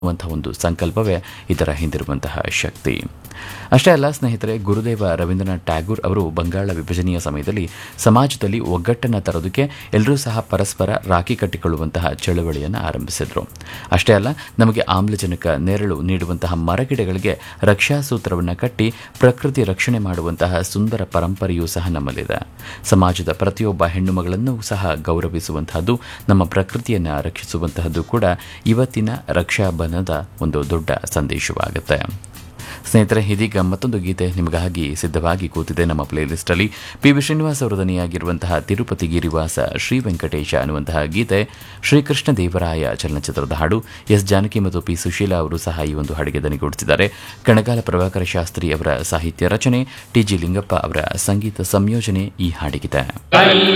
ಅನ್ನುವಂಥ ಒಂದು ಸಂಕಲ್ಪವೇ ಇದರ ಹಿಂದಿರುವಂತಹ ಶಕ್ತಿ ಅಷ್ಟೇ ಅಲ್ಲ ಸ್ನೇಹಿತರೆ ಗುರುದೇವ ರವೀಂದ್ರನಾಥ್ ಟ್ಯಾಗೂರ್ ಅವರು ಬಂಗಾಳ ವಿಭಜನೆಯ ಸಮಯದಲ್ಲಿ ಸಮಾಜದಲ್ಲಿ ಒಗ್ಗಟ್ಟನ್ನು ತರೋದಕ್ಕೆ ಎಲ್ಲರೂ ಸಹ ಪರಸ್ಪರ ರಾಖಿ ಕಟ್ಟಿಕೊಳ್ಳುವಂತಹ ಚಳವಳಿಯನ್ನು ಆರಂಭಿಸಿದರು ಅಷ್ಟೇ ಅಲ್ಲ ನಮಗೆ ಆಮ್ಲಜನಕ ನೆರಳು ನೀಡುವಂತಹ ಮರಗಿಡಗಳಿಗೆ ರಕ್ಷಾ ಸೂತ್ರವನ್ನು ಕಟ್ಟಿ ಪ್ರಕೃತಿ ರಕ್ಷಣೆ ಮಾಡುವಂತಹ ಸುಂದರ ಪರಂಪರೆಯೂ ಸಹ ನಮ್ಮಲ್ಲಿದೆ ಸಮಾಜದ ಪ್ರತಿಯೊಬ್ಬ ಹೆಣ್ಣು ಮಗಳನ್ನು ಸಹ ಗೌರವಿಸುವಂತಹದ್ದು ನಮ್ಮ ಪ್ರಕೃತಿಯನ್ನು ರಕ್ಷಿಸುವಂತಹದ್ದು ಕೂಡ ಇವತ್ತಿನ ರಕ್ಷಾಬಂಧನದ ಒಂದು ದೊಡ್ಡ ಸಂದೇಶವಾಗುತ್ತೆ ಸ್ನೇಹಿತರೆ ಇದೀಗ ಮತ್ತೊಂದು ಗೀತೆ ನಿಮಗಾಗಿ ಸಿದ್ಧವಾಗಿ ಕೂತಿದೆ ನಮ್ಮ ಪ್ಲೇಲಿಸ್ಟಲ್ಲಿ ಪಿ ವಿ ಶ್ರೀನಿವಾಸ್ ಅವರು ದನಿಯಾಗಿರುವಂತಹ ತಿರುಪತಿ ಗಿರಿವಾಸ ಶ್ರೀ ವೆಂಕಟೇಶ ಅನ್ನುವಂತಹ ಗೀತೆ ಶ್ರೀಕೃಷ್ಣ ದೇವರಾಯ ಚಲನಚಿತ್ರದ ಹಾಡು ಎಸ್ ಜಾನಕಿ ಮತ್ತು ಪಿ ಸುಶೀಲಾ ಅವರು ಸಹ ಈ ಒಂದು ಹಾಡಿಗೆ ದನಿಗೂಡಿಸಿದ್ದಾರೆ ಕಣಗಾಲ ಪ್ರಭಾಕರ ಶಾಸ್ತ್ರಿ ಅವರ ಸಾಹಿತ್ಯ ರಚನೆ ಟಿ ಜಿ ಲಿಂಗಪ್ಪ ಅವರ ಸಂಗೀತ ಸಂಯೋಜನೆ ಈ ಹಾಡಿಗಿದೆ